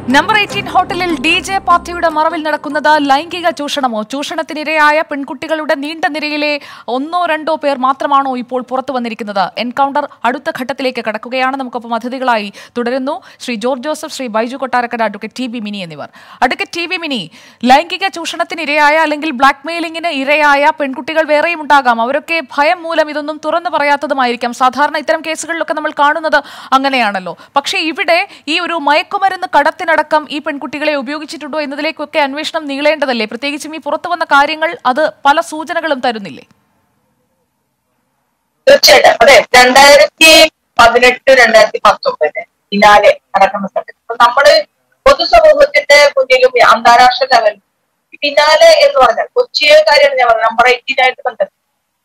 Number eighteen ഹോട്ടലിൽ D J പാർട്ടിയുടെ മറവിൽ നടക്കുന്നത് ലൈംഗിക ചൂഷണമോ ചൂഷണത്തിനിരയായ പെൺകുട്ടികളുടെ നീണ്ട നിരയിലെ ഒന്നോ രണ്ടോ പേർ മാത്രമാണോ ഇപ്പോൾ പുറത്തു വന്നിരിക്കുന്നത് എൻകൗണ്ടർ അടുത്ത ഘട്ടത്തിലേക്ക് കടക്കുകയാണ് നമുക്കൊപ്പം അതിഥികളായി തുടരുന്നു Shri George Joseph Shri Baiju Kottarakkara advocate T B Mini എന്നിവർ അഡ്വക്കേറ്റ് ടി ബി മിനി ലൈംഗിക ചൂഷണത്തിന് ഇരയായ അല്ലെങ്കിൽ ബ്ലാക്ക് മെയിലിംഗിന് ഇരയായ പെൺകുട്ടികൾ വേറെയും ഉണ്ടാകാം അവരൊക്കെ ഭയം മൂലം ഇതൊന്നും തുറന്നു പറയാത്തതുമായിരിക്കാം സാധാരണ ഇത്തരം കേസുകളിലൊക്കെ നമ്മൾ കാണുന്നത് അങ്ങനെയാണല്ലോ പക്ഷേ ഇവിടെ ഈ ഒരു മയക്കുമരുന്ന് കടത്തിനടക്കം ഈ പെൺകുട്ടികളെ ഉപയോഗിച്ചിട്ടുണ്ടോ എന്നതിലേക്കൊക്കെ അന്വേഷണം നീളേണ്ടതല്ലേ പ്രത്യേകിച്ചും ഈ പുറത്തു വന്ന കാര്യങ്ങൾ അത് പല സൂചനകളും തരുന്നില്ലേ തീർച്ചയായിട്ടും അതെ രണ്ടായിരത്തി പതിനെട്ട് രണ്ടായിരത്തി പത്തൊമ്പത് ഫിനാലെ നടക്കുന്ന സമയത്ത് അപ്പൊ നമ്മള് പൊതുസമൂഹത്തിന്റെ മുന്നിലും അന്താരാഷ്ട്ര ലെവലിൽ ഫിനാലെ എന്ന് പറഞ്ഞാൽ കൊച്ചിയെ കാര്യമാണ് ഞാൻ പറഞ്ഞത് നമ്പർ എയ്റ്റീൻ ആയിട്ട് ബന്ധപ്പെട്ട്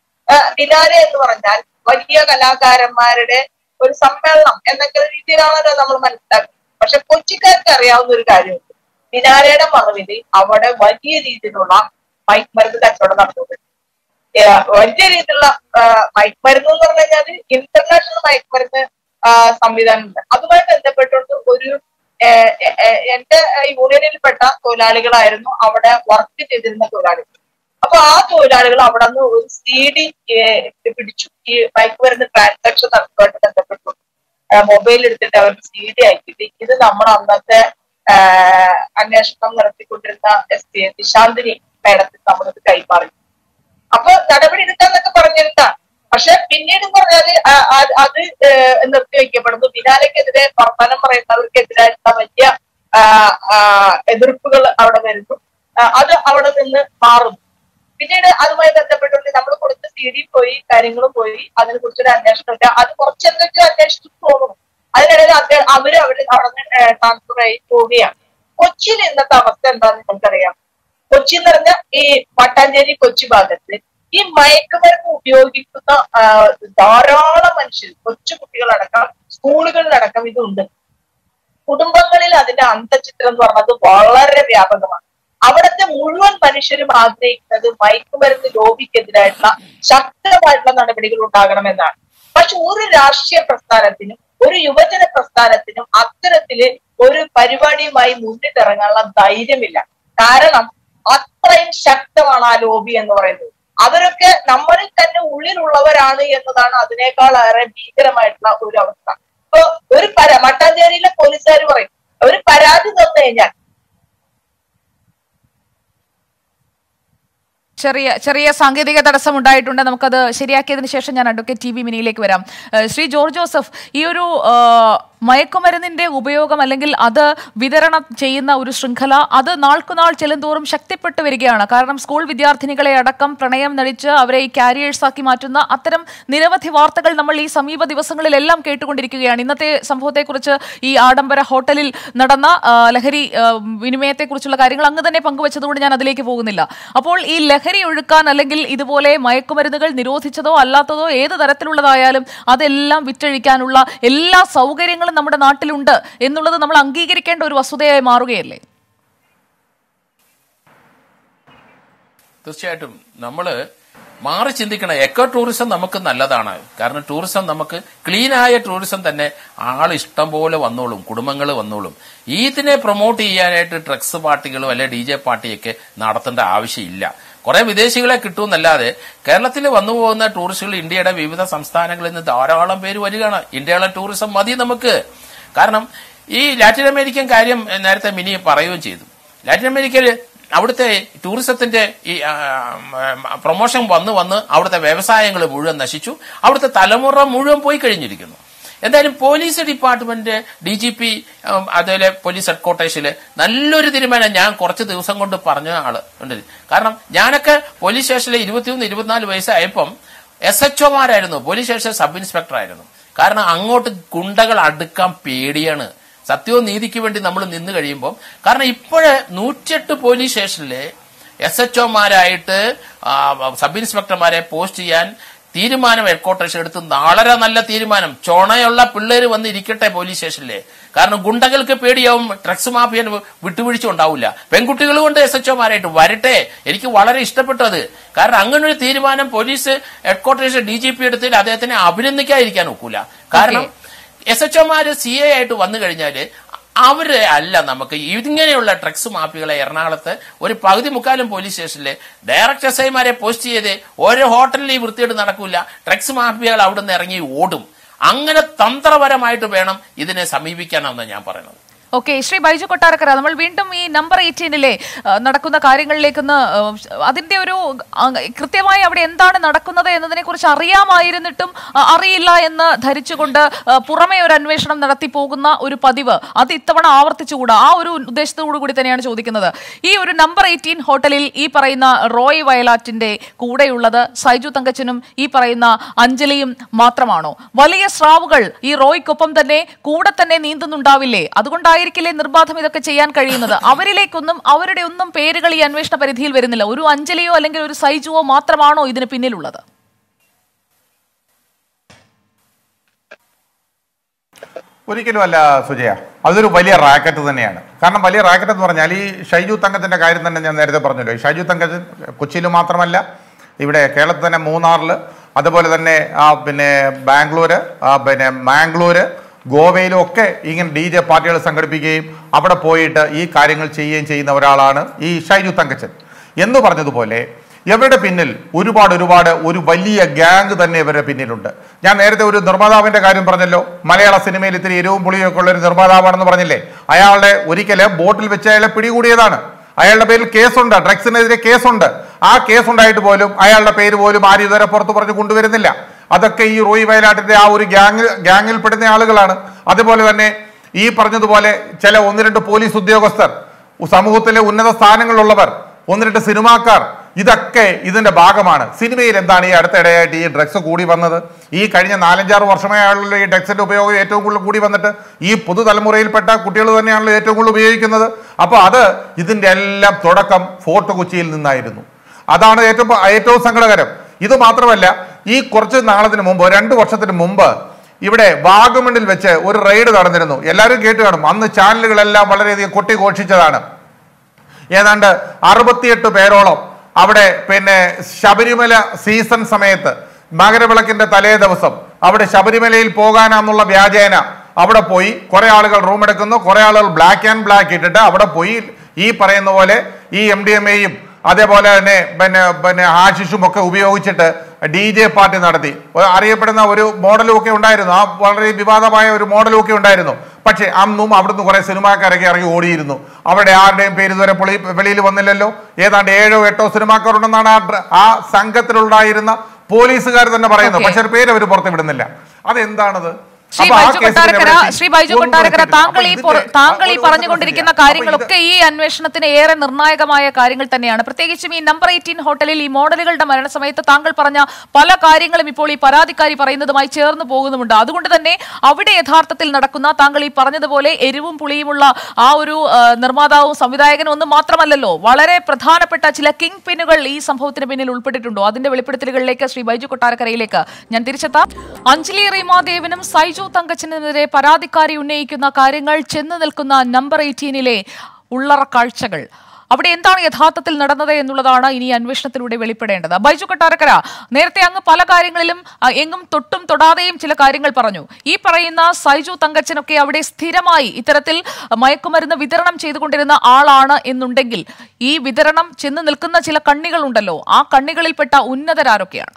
ഫിനാലെ എന്ന് പറഞ്ഞാൽ വലിയ കലാകാരന്മാരുടെ ഒരു സമ്മേളനം എന്നൊക്കെ രീതിയിലാണല്ലോ നമ്മൾ മനസ്സിലാക്കുന്നത് പക്ഷെ കൊച്ചിക്കാർക്ക് അറിയാവുന്ന ഒരു കാര്യമുണ്ട് ഫിനാലയുടെ മറവിൽ അവിടെ വലിയ രീതിയിലുള്ള മയക്കുമരുന്ന് കച്ചവടം നടത്തുന്നുണ്ട് ഏഹ് വലിയ രീതിയിലുള്ള മയക്കുമരുന്ന് എന്ന് പറഞ്ഞു കഴിഞ്ഞാൽ ഇന്റർനാഷണൽ മയക്കുമരുന്ന് ആഹ് സംവിധാനമുണ്ട് അതുമായി ബന്ധപ്പെട്ടുകൊണ്ട് ഒരു ഏഹ് ഏഹ് എന്റെ യൂണിയനിൽപ്പെട്ട തൊഴിലാളികളായിരുന്നു അവിടെ വർക്ക് ചെയ്തിരുന്ന തൊഴിലാളികൾ അപ്പൊ ആ തൊഴിലാളികൾ അവിടെ നിന്ന് ഒരു സി ഡി പിടിച്ചു ഈ മയക്കുമരുന്ന് ട്രാൻസാക്ഷൻ നടത്തുമായിട്ട് ബന്ധപ്പെട്ടു മൊബൈൽ എടുത്തിട്ട് അവർക്ക് സി ഡി അയക്കിട്ട് ഇത് നമ്മൾ അന്നത്തെ ആഹ് അന്വേഷണം നടത്തിക്കൊണ്ടിരുന്ന എസ് പി നിശാന്തിനി മേഡത്തിന് നമ്മളിത് കൈമാറി അപ്പൊ നടപടി എടുക്കാന്നൊക്കെ പറഞ്ഞിരുന്ന പക്ഷെ പിന്നീട് പറഞ്ഞാല് ആ- ആ- അത് ഏഹ് നിർത്തിവെക്കപ്പെടുന്നു ബിനാലയ്ക്കെതിരെ വർത്തമാനം പറയുന്നവർക്കെതിരായിട്ടുള്ള വലിയ ആ, ആ, എതിർപ്പുകൾ അവിടെ വരുന്നു ആ, അത് അവിടെ നിന്ന് മാറുന്നു പിന്നീട് അതുമായി ബന്ധപ്പെട്ടുകൊണ്ട് നമ്മൾ കൊടുത്ത സി ഡി പോയി കാര്യങ്ങളും പോയി അതിനെ കുറിച്ചൊരു അന്വേഷണം ഇല്ല അത് കുറച്ചെന്തൊക്കെയോ അന്വേഷിച്ചു തോന്നുന്നു അതിനിടയിൽ അദ്ദേഹം അവര് അവിടെ അവിടെ നിന്ന് ട്രാൻസ്ഫർ ആയി പോവുകയാണ് കൊച്ചിയിൽ ഇന്നത്തെ അവസ്ഥ എന്താണെന്ന് നിങ്ങൾക്കറിയാം കൊച്ചി എന്ന് പറഞ്ഞ ഈ പട്ടാഞ്ചേരി കൊച്ചി ഭാഗത്ത് ഈ മയക്കുമരുന്ന് ഉപയോഗിക്കുന്ന ആ, ധാരാളം മനുഷ്യർ കൊച്ചു കുട്ടികളടക്കം സ്കൂളുകളിലടക്കം ഇതുണ്ട് കുടുംബങ്ങളിൽ അതിന്റെ അന്തചിത്രം എന്ന് പറഞ്ഞത് വളരെ വ്യാപകമാണ് അവിടുത്തെ മുഴുവൻ മനുഷ്യരും ആഗ്രഹിക്കുന്നത് മയക്കുമരുന്ന് ലോബിക്കെതിരായിട്ടുള്ള ശക്തമായിട്ടുള്ള നടപടികൾ ഉണ്ടാകണമെന്നാണ് പക്ഷെ ഒരു രാഷ്ട്രീയ പ്രസ്ഥാനത്തിനും ഒരു യുവജന പ്രസ്ഥാനത്തിനും അത്തരത്തില് ഒരു പരിപാടിയുമായി മുന്നിട്ടിറങ്ങാനുള്ള ധൈര്യമില്ല കാരണം അത്രയും ശക്തമാണ് ആ ലോബി എന്ന് പറയുന്നത് അവരൊക്കെ നമ്മളിൽ തന്നെ ഉള്ളിലുള്ളവരാണ് എന്നതാണ് അതിനേക്കാളേറെ ഭീകരമായിട്ടുള്ള ഒരു അവസ്ഥ ഇപ്പൊ ഒരു പര മട്ടാഞ്ചേരിയിലെ പോലീസുകാർ പറയും ഒരു പരാതി തന്നു കഴിഞ്ഞാൽ ചെറിയ ചെറിയ സാങ്കേതിക തടസ്സം ഉണ്ടായിട്ടുണ്ട് നമുക്കത് ശരിയാക്കിയതിന് ശേഷം ഞാൻ അഡ്വക്കേറ്റ് ടി വി മിനിയിലേക്ക് വരാം ഏഹ് ശ്രീ ജോർജ് ജോസഫ് ഈ ഒരു ആഹ്, മയക്കുമരുന്നിന്റെ ഉപയോഗം അല്ലെങ്കിൽ അത് വിതരണം ചെയ്യുന്ന ഒരു ശൃംഖല അത് നാൾക്കുനാൾ ചെല്ലുന്തോറും ശക്തിപ്പെട്ടു വരികയാണ് കാരണം സ്കൂൾ വിദ്യാർത്ഥിനികളെ അടക്കം പ്രണയം നടിച്ച് അവരെ ഈ കാരിയേഴ്സ് ആക്കി മാറ്റുന്ന അത്തരം നിരവധി വാർത്തകൾ നമ്മൾ ഈ സമീപ ദിവസങ്ങളിലെല്ലാം കേട്ടുകൊണ്ടിരിക്കുകയാണ് ഇന്നത്തെ സംഭവത്തെക്കുറിച്ച് ഈ ആഡംബര ഹോട്ടലിൽ നടന്ന ആ, ലഹരി ആ, വിനിമയത്തെക്കുറിച്ചുള്ള കാര്യങ്ങൾ അങ്ങ് തന്നെ പങ്കുവച്ചതുകൊണ്ട് ഞാൻ അതിലേക്ക് പോകുന്നില്ല അപ്പോൾ ഈ ലഹരി ഒഴുക്കാൻ അല്ലെങ്കിൽ ഇതുപോലെ മയക്കുമരുന്നുകൾ നിരോധിച്ചതോ അല്ലാത്തതോ ഏത് തരത്തിലുള്ളതായാലും അതെല്ലാം വിറ്റഴിക്കാനുള്ള എല്ലാ സൗകര്യങ്ങളും നമ്മുടെ നാട്ടിലുണ്ട് എന്നുള്ളത് നമ്മൾ അംഗീകരിക്കേണ്ട ഒരു വസ്തുതയായി മാറുകയല്ലേ തീർച്ചയായിട്ടും നമ്മള് മാറി ചിന്തിക്കണം എക്കോ ടൂറിസം നമുക്ക് നല്ലതാണ് കാരണം ടൂറിസം നമുക്ക് ക്ലീൻ ആയ ടൂറിസം തന്നെ ആൾ ഇഷ്ടം പോലെ വന്നോളും കുടുംബങ്ങൾ വന്നോളും ഇതിനെ പ്രൊമോട്ട് ചെയ്യാനായിട്ട് ഡ്രഗ്സ് പാർട്ടികളും അല്ലെ ഡി ജെ പാർട്ടിയൊക്കെ നടത്തേണ്ട ആവശ്യമില്ല കുറെ വിദേശികളെ കിട്ടുമെന്നല്ലാതെ കേരളത്തിൽ വന്നു പോകുന്ന ടൂറിസ്റ്റുകൾ ഇന്ത്യയുടെ വിവിധ സംസ്ഥാനങ്ങളിൽ നിന്ന് ധാരാളം പേര് വരികയാണ് ഇന്ത്യയിലെ ടൂറിസം മതി നമുക്ക് കാരണം ഈ ലാറ്റിൻ അമേരിക്കൻ കാര്യം നേരത്തെ മിനി പറയുകയും ചെയ്തു ലാറ്റിൻ അമേരിക്കയിൽ അവിടുത്തെ ടൂറിസത്തിന്റെ ഈ ആ, ആ, പ്രൊമോഷൻ വന്ന് വന്ന് അവിടുത്തെ വ്യവസായങ്ങൾ മുഴുവൻ നശിച്ചു അവിടുത്തെ തലമുറ മുഴുവൻ പോയി കഴിഞ്ഞിരിക്കുന്നു എന്തായാലും police department D G P അതുപോലെ പോലീസ് ഹെഡ്ക്വാർട്ടേഴ്സില് നല്ലൊരു തീരുമാനം ഞാൻ കുറച്ച് ദിവസം കൊണ്ട് പറഞ്ഞ ആള് ഉണ്ട് കാരണം ഞാനൊക്കെ പോലീസ് സ്റ്റേഷനിൽ ഇരുപത്തിയൊന്ന് ഇരുപത്തിനാല് വയസ്സായപ്പം എസ് എച്ച് ഒമാരായിരുന്നു പോലീസ് സ്റ്റേഷൻ സബ് ഇൻസ്പെക്ടർ ആയിരുന്നു കാരണം അങ്ങോട്ട് ഗുണ്ടകൾ അടുക്കാൻ പേടിയാണ് സത്യവും നീതിക്ക് വേണ്ടി നമ്മൾ നിന്ന് കഴിയുമ്പോൾ കാരണം ഇപ്പോഴ് നൂറ്റിയെട്ട് പോലീസ് സ്റ്റേഷനിലെ എസ് എച്ച് ഒമാരായിട്ട് സബ് ഇൻസ്പെക്ടർമാരെ പോസ്റ്റ് ചെയ്യാൻ തീരുമാനം ഹെഡ്ക്വാർട്ടേഴ്സ് എടുത്ത് വളരെ നല്ല തീരുമാനം ചുണയുള്ള പിള്ളേര് വന്ന് ഇരിക്കട്ടെ പോലീസ് സ്റ്റേഷനിലെ കാരണം ഗുണ്ടകൾക്ക് പേടിയാവും ഡ്രഗ്സ് മാഫിയന് വിട്ടുവീഴ്ച ഉണ്ടാവില്ല പെൺകുട്ടികൾ കൊണ്ട് എസ് എച്ച് ഒമാരായിട്ട് വരട്ടെ എനിക്ക് വളരെ ഇഷ്ടപ്പെട്ടത് കാരണം അങ്ങനെ ഒരു തീരുമാനം police headquarters D G P എടുത്തതിൽ അദ്ദേഹത്തിനെ അഭിനന്ദിക്കാതിരിക്കാൻ ഒക്കൂല കാരണം എസ് എച്ച് ഒമാര് സി എ ആയിട്ട് വന്നു കഴിഞ്ഞാല് അവരെ അല്ല നമുക്ക് ഇങ്ങനെയുള്ള ഡ്രഗ്സ് മാഫികളെ എറണാകുളത്ത് ഒരു പകുതി മുക്കാലും പോലീസ് സ്റ്റേഷനിലെ ഡയറക്ടർ എസ് ഐമാരെ പോസ്റ്റ് ചെയ്ത് ഓരോ ഹോട്ടലിൽ ഈ വൃത്തിയായിട്ട് നടക്കൂല ഡ്രഗ്സ് മാഫിയകൾ അവിടെ നിന്ന് ഇറങ്ങി ഓടും അങ്ങനെ തന്ത്രപരമായിട്ട് വേണം ഇതിനെ സമീപിക്കാനാണെന്ന് ഞാൻ പറയുന്നത് ഓക്കെ ശ്രീ ബൈജു കൊട്ടാരക്കര നമ്മൾ വീണ്ടും ഈ നമ്പർ എയ്റ്റീനിലെ നടക്കുന്ന കാര്യങ്ങളിലേക്കൊന്ന് ഏഹ്, അതിന്റെ ഒരു ആ, കൃത്യമായി അവിടെ എന്താണ് നടക്കുന്നത് എന്നതിനെ കുറിച്ച് അറിയാമായിരുന്നിട്ടും ആ, അറിയില്ല എന്ന് ധരിച്ചുകൊണ്ട് ആ, പുറമെ ഒരു അന്വേഷണം നടത്തി പോകുന്ന ഒരു പതിവ് അത് ഇത്തവണ ആവർത്തിച്ചുകൂടാ ആ ഒരു ഉദ്ദേശത്തോടു കൂടി തന്നെയാണ് ചോദിക്കുന്നത് ഈ ഒരു നമ്പർ എയ്റ്റീൻ ഹോട്ടലിൽ ഈ പറയുന്ന റോയ് വയലാറ്റിന്റെ കൂടെയുള്ളത് സൈജു തങ്കച്ചനും ഈ പറയുന്ന അഞ്ജലിയും മാത്രമാണോ വലിയ സ്രാവുകൾ ഈ റോയ്ക്കൊപ്പം തന്നെ കൂടെ തന്നെ നീന്തുന്നുണ്ടാവില്ലേ അതുകൊണ്ടായിരിക്കില്ലേ നിർബാധം ഇതൊക്കെ ചെയ്യാൻ കഴിയുന്നത് അവരിലേക്കൊന്നും അവരുടെ ഒന്നും പേരുകൾ ഈ അന്വേഷണ പരിധിയിൽ വരുന്നില്ല ഒരു അഞ്ജലിയോ അല്ലെങ്കിൽ ഒരു സൈജുവോ മാത്രമാണോ ഇതിന് പിന്നിലുള്ളത് ഒരിക്കലും അല്ല സുജയ അതൊരു വലിയ റാക്കറ്റ് തന്നെയാണ് കാരണം വലിയ റാക്കറ്റ് എന്ന് പറഞ്ഞാൽ ഈ ഷൈജു തങ്കത്തിന്റെ കാര്യം തന്നെ ഞാൻ നേരത്തെ പറഞ്ഞല്ലോ ഈ ഷൈജു തങ്കച്ചൻ കൊച്ചിയിൽ മാത്രമല്ല ഇവിടെ കേരളത്തിൽ തന്നെ മൂന്നാറിൽ അതുപോലെ തന്നെ ആ പിന്നെ ബാംഗ്ലൂര് ആ പിന്നെ മാംഗ്ലൂര് ഗോവയിലും ഒക്കെ ഇങ്ങനെ ഡി ജെ പാർട്ടികൾ സംഘടിപ്പിക്കുകയും അവിടെ പോയിട്ട് ഈ കാര്യങ്ങൾ ചെയ്യുകയും ചെയ്യുന്ന ഒരാളാണ് ഈ ഷൈജു തങ്കച്ചൻ എന്ന് പറഞ്ഞതുപോലെ ഇവരുടെ പിന്നിൽ ഒരുപാട് ഒരുപാട് ഒരു വലിയ ഗ്യാങ് തന്നെ ഇവരുടെ പിന്നിലുണ്ട് ഞാൻ നേരത്തെ ഒരു നിർമ്മാതാവിന്റെ കാര്യം പറഞ്ഞല്ലോ മലയാള സിനിമയിൽ ഇത്തിരി എരിവും പുളിയൊക്കെ ഉള്ള ഒരു നിർമ്മാതാവാണെന്ന് പറഞ്ഞില്ലേ അയാളുടെ ഒരിക്കല് ബോട്ടിൽ വെച്ച് അയാളെ പിടികൂടിയതാണ് അയാളുടെ പേരിൽ കേസുണ്ട് ഡ്രഗ്സിനെതിരെ കേസുണ്ട് ആ കേസ് ഉണ്ടായിട്ട് പോലും അയാളുടെ പേര് പോലും ആരും ഇതുവരെ പുറത്ത് പറഞ്ഞു കൊണ്ടുവരുന്നില്ല അതൊക്കെ ഈ റോയി വയലാട്ടിന്റെ ആ ഒരു ഗ്യാങ് ഗ്യാങ്ങിൽ പെടുന്ന ആളുകളാണ് അതുപോലെ തന്നെ ഈ പറഞ്ഞതുപോലെ ചില ഒന്ന് രണ്ട് പോലീസ് ഉദ്യോഗസ്ഥർ സമൂഹത്തിലെ ഉന്നത സ്ഥാനങ്ങളിലുള്ളവർ ഒന്ന് രണ്ട് സിനിമാക്കാർ ഇതൊക്കെ ഇതിന്റെ ഭാഗമാണ് സിനിമയിൽ എന്താണ് ഈ അടുത്തിടെയായിട്ട് ഈ ഡ്രഗ്സ് കൂടി വന്നത് ഈ കഴിഞ്ഞ നാലഞ്ചാറ് വർഷമായുള്ള ഈ ഡ്രഗ്സിന്റെ ഉപയോഗം ഏറ്റവും കൂടുതൽ കൂടി വന്നിട്ട് ഈ പുതുതലമുറയിൽപ്പെട്ട കുട്ടികൾ തന്നെയാണല്ലോ ഏറ്റവും കൂടുതൽ ഉപയോഗിക്കുന്നത് അപ്പോൾ അത് ഇതിന്റെ എല്ലാം തുടക്കം ഫോർട്ട് കൊച്ചിയിൽ നിന്നായിരുന്നു അതാണ് ഏറ്റവും ഏറ്റവും സങ്കടകരം ഇത് മാത്രമല്ല ഈ കുറച്ച് നാളത്തിന് മുമ്പ് രണ്ട് വർഷത്തിന് മുമ്പ് ഇവിടെ വാഗമണിൽ വെച്ച് ഒരു റെയ്ഡ് നടന്നിരുന്നു എല്ലാവരും കേട്ട് കാണും അന്ന് ചാനലുകളെല്ലാം വളരെയധികം കൊട്ടിഘോഷിച്ചതാണ് ഏതാണ്ട് അറുപത്തിയെട്ട് പേരോളം അവിടെ പിന്നെ ശബരിമല സീസൺ സമയത്ത് മകരവിളക്കിന്റെ തലേ ദിവസം അവിടെ ശബരിമലയിൽ പോകാനാന്നുള്ള വ്യാജേന അവിടെ പോയി കുറെ ആളുകൾ റൂം എടുക്കുന്നു കുറെ ആളുകൾ ബ്ലാക്ക് ആൻഡ് ബ്ലാക്ക് ഇട്ടിട്ട് അവിടെ പോയി ഈ പറയുന്ന പോലെ ഈ എം ഡി എം എയും അതേപോലെ തന്നെ പിന്നെ പിന്നെ ആശിഷും ഒക്കെ ഉപയോഗിച്ചിട്ട് ഡി ജെ പാർട്ടി നടത്തി ഒരു അറിയപ്പെടുന്ന ഒരു മോഡലും ഒക്കെ ഉണ്ടായിരുന്നു ആ വളരെ വിവാദമായ ഒരു മോഡലും ഒക്കെ ഉണ്ടായിരുന്നു പക്ഷേ അന്നും അവിടുന്ന് കുറെ സിനിമാക്കാരൊക്കെ ഇറങ്ങി ഓടിയിരുന്നു അവിടെ ആരുടെയും പേര് ഇതുവരെ പൊളി വെളിയിൽ വന്നില്ലല്ലോ ഏതാണ്ട് ഏഴോ എട്ടോ സിനിമാക്കാരുണ്ടെന്നാണ് ആ ഡ്ര- ആ സംഘത്തിലുണ്ടായിരുന്ന പോലീസുകാർ തന്നെ പറയുന്നത് Okay. പക്ഷെ ഒരു പേര് അവർ പുറത്ത് വിടുന്നില്ല അതെന്താണത് ശ്രീ അപ്പൊ ആ ബൈജു കേസിൽ കൊട്ടാരക്കര എവിടെ എത്തി? ശ്രീ ബൈജു ഒന്നും കൊട്ടാരക്കര എത്തിയിട്ടില്ല. താങ്കൾ ഈ അപ്പൊ പൊറ- ഇതിന്റെ- താങ്കൾ ഈ ഒരു- പറഞ്ഞുകൊണ്ടിരിക്കുന്ന ഒരു അപ്പൊ കാര്യങ്ങളൊക്കെ ഈ അന്വേഷണത്തിന് ഏറെ നിർണായകമായ കാര്യങ്ങൾ തന്നെയാണ് പ്രത്യേകിച്ചും ഈ നമ്പർ എയ്റ്റീൻ ഹോട്ടലിൽ ഈ മോഡലുകളുടെ മരണസമയത്ത് താങ്കൾ പറഞ്ഞ പല കാര്യങ്ങളും ഇപ്പോൾ ഈ പരാതിക്കാരി പറയുന്നതുമായി ചേർന്ന് പോകുന്നുമുണ്ട് അതുകൊണ്ട് തന്നെ അവിടെ യഥാർത്ഥത്തിൽ നടക്കുന്ന താങ്കൾ ഈ പറഞ്ഞതുപോലെ എരിവും പുളിയുമുള്ള ആ ഒരു ആ, നിർമ്മാതാവും സംവിധായകനും ഒന്നും മാത്രമല്ലല്ലോ വളരെ പ്രധാനപ്പെട്ട ചില കിങ് പിന്നുകൾ ഈ സംഭവത്തിന് പിന്നിൽ ഉൾപ്പെട്ടിട്ടുണ്ടോ അതിന്റെ വെളിപ്പെടുത്തലുകളിലേക്ക് ശ്രീ ബൈജു കൊട്ടാരക്കരയിലേക്ക് ഞാൻ തിരിച്ചെത്താം അഞ്ജലി റീമാദേവിനും സൈജു തങ്കച്ചനെതിരെ പരാതിക്കാരി ഉന്നയിക്കുന്ന കാര്യങ്ങൾ ചെന്ന് നിൽക്കുന്ന നമ്പർ എയ്റ്റീനിലെ ഉള്ളറ കാഴ്ചകൾ അവിടെ എന്താണ് യഥാർത്ഥത്തിൽ നടന്നത് എന്നുള്ളതാണ് ഇനി അന്വേഷണത്തിലൂടെ വെളിപ്പെടേണ്ടത് ബൈജു കൊട്ടാരക്കര നേരത്തെ അങ്ങ് പല കാര്യങ്ങളിലും ആ, എങ്ങും തൊട്ടും തൊടാതെയും ചില കാര്യങ്ങൾ പറഞ്ഞു ഈ പറയുന്ന സൈജു തങ്കച്ചനൊക്കെ അവിടെ സ്ഥിരമായി ഇത്തരത്തിൽ മയക്കുമരുന്ന് വിതരണം ചെയ്തുകൊണ്ടിരുന്ന ആളാണ് എന്നുണ്ടെങ്കിൽ ഈ വിതരണം ചെന്ന് നിൽക്കുന്ന ചില കണ്ണികളുണ്ടല്ലോ ആ കണ്ണികളിൽപ്പെട്ട ഉന്നതരാരൊക്കെയാണ്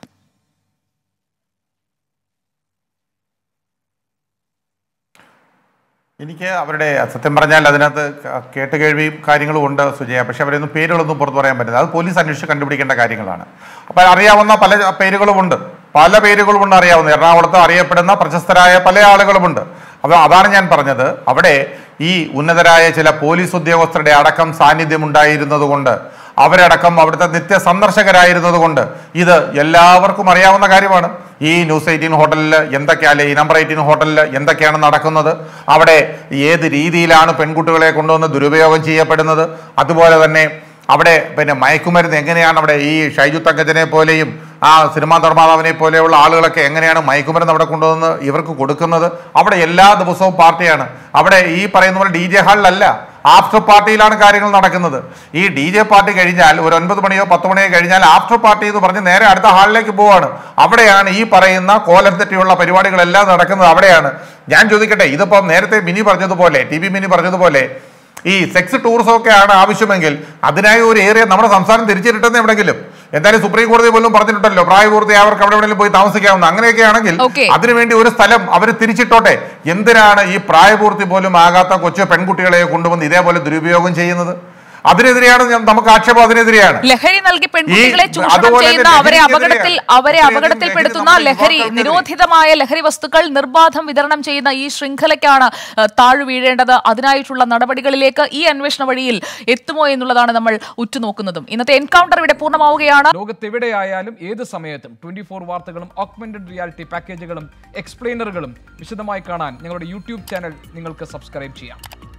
എനിക്ക് അവരുടെ സത്യം പറഞ്ഞാൽ അതിനകത്ത് ക- കേട്ട് കേൾവിയും കാര്യങ്ങളും ഉണ്ട് സുജയ പക്ഷെ അവരൊന്നും പേരുകളൊന്നും പുറത്തു പറയാൻ പറ്റില്ല അത് പോലീസ് അന്വേഷിച്ച് കണ്ടുപിടിക്കേണ്ട കാര്യങ്ങളാണ് അപ്പം അറിയാവുന്ന പല പേരുകളുമുണ്ട് പല പേരുകളുമുണ്ട് അറിയാവുന്ന എറണാകുളത്ത് അറിയപ്പെടുന്ന പ്രശസ്തരായ പല ആളുകളുമുണ്ട് അപ്പോൾ അതാണ് ഞാൻ പറഞ്ഞത് അവിടെ ഈ ഉന്നതരായ ചില പോലീസ് ഉദ്യോഗസ്ഥരുടെ അടക്കം സാന്നിധ്യം ഉണ്ടായിരുന്നത് കൊണ്ട് അവരടക്കം അവിടുത്തെ നിത്യ സന്ദർശകരായിരുന്നത് കൊണ്ട് ഇത് എല്ലാവർക്കും അറിയാവുന്ന കാര്യമാണ് ഈ ന്യൂസ് എയ്റ്റീൻ ഹോട്ടലിൽ എന്തൊക്കെയല്ലേ ഈ നമ്പർ എയ്റ്റീൻ ഹോട്ടലിൽ എന്തൊക്കെയാണ് നടക്കുന്നത് അവിടെ ഏത് രീതിയിലാണ് പെൺകുട്ടികളെ കൊണ്ടുവന്ന് ദുരുപയോഗം ചെയ്യപ്പെടുന്നത് അതുപോലെ തന്നെ അവിടെ പിന്നെ മയക്കുമരുന്ന് എങ്ങനെയാണ് അവിടെ ഈ ഷൈജു തങ്കജനെ പോലെയും ആ സിനിമാ നിർമ്മാതാവിനെ പോലെയുള്ള ആളുകളൊക്കെ എങ്ങനെയാണ് മയക്കുമരുന്ന് അവിടെ കൊണ്ടുവന്ന് ഇവർക്ക് കൊടുക്കുന്നത് അവിടെ എല്ലാ ദിവസവും പാർട്ടിയാണ് അവിടെ ഈ പറയുന്ന പോലെ ഡി ജെ ഹാളിലല്ല ആഫ്റ്റർ പാർട്ടിയിലാണ് കാര്യങ്ങൾ നടക്കുന്നത് ഈ ഡി ജെ പാർട്ടി കഴിഞ്ഞാൽ ഒരു ഒൻപത് മണിയോ പത്ത് മണിയോ കഴിഞ്ഞാൽ ആഫ്റ്റർ പാർട്ടി എന്ന് പറഞ്ഞ് നേരെ അടുത്ത ഹാളിലേക്ക് പോവാണ് അവിടെയാണ് ഈ പറയുന്ന കോലം തെറ്റിയുള്ള പരിപാടികളെല്ലാം നടക്കുന്നത് അവിടെയാണ് ഞാൻ ചോദിക്കട്ടെ ഇതിപ്പം നേരത്തെ മിനി പറഞ്ഞതുപോലെ ടി വി മിനി പറഞ്ഞതുപോലെ ഈ സെക്സ് ടൂറിസം ഒക്കെയാണ് ആവശ്യമെങ്കിൽ അതിനായി ഒരു ഏരിയ നമ്മുടെ സംസ്ഥാനം തിരിച്ചിട്ടെന്ന് എവിടെങ്കിലും എന്തായാലും സുപ്രീം കോടതി പോലും പറഞ്ഞിട്ടുണ്ടല്ലോ പ്രായപൂർത്തിയായവർക്ക് അവിടെ എവിടെയെങ്കിലും പോയി താമസിക്കാവുന്ന അങ്ങനെയൊക്കെ ആണെങ്കിൽ Okay. അതിനുവേണ്ടി ഒരു സ്ഥലം അവർ തിരിച്ചിട്ടോട്ടെ എന്തിനാണ് ഈ പ്രായപൂർത്തി പോലും ആകാത്ത കൊച്ചു പെൺകുട്ടികളെ കൊണ്ടുവന്ന് ഇതേപോലെ ദുരുപയോഗം ചെയ്യുന്നത് അതിനെതിരെയാണ് ഞാൻ- നമുക്ക് ആക്ഷേപം അതിനെതിരെയാണ് ലഹരി നൽകി പെൺകുട്ടികളെ ഈ- ചൂഷണം അതുപോലെ ചെയ്യുന്ന തന്നെ അവരെ ലഹരിക്കെതിരെ- അപകടത്തിൽ അവരെ ഇത്രയധികം അപകടത്തിൽപ്പെടുത്തുന്ന ലഹരി ലഹരി നമ്മുടെ നിരോധിതമായ ലഹരി വസ്തുക്കൾ നിർബാധം വിതരണം ചെയ്യുന്ന ഈ ശൃംഖലയ്ക്കാണ് ഏഹ്, താഴ് വീഴേണ്ടത് അതിനായിട്ടുള്ള നടപടികളിലേക്ക് ഈ അന്വേഷണ വഴിയിൽ എത്തുമോ എന്നുള്ളതാണ് നമ്മൾ ഉറ്റുനോക്കുന്നതും ഇന്നത്തെ എൻകൗണ്ടർ ഇവിടെ പൂർണ്ണമാവുകയാണ് ലോകത്തെവിടെയായാലും ഏത് സമയത്തും ട്വന്റി ഫോർ വാർത്തകളും ഓഗ്മെന്റഡ് റിയാലിറ്റി പാക്കേജുകളും എക്സ്പ്ലെയിനറുകളും വിശദമായി കാണാൻ ഞങ്ങളുടെ യൂട്യൂബ് ചാനൽ നിങ്ങൾക്ക് സബ്സ്ക്രൈബ് ചെയ്യാം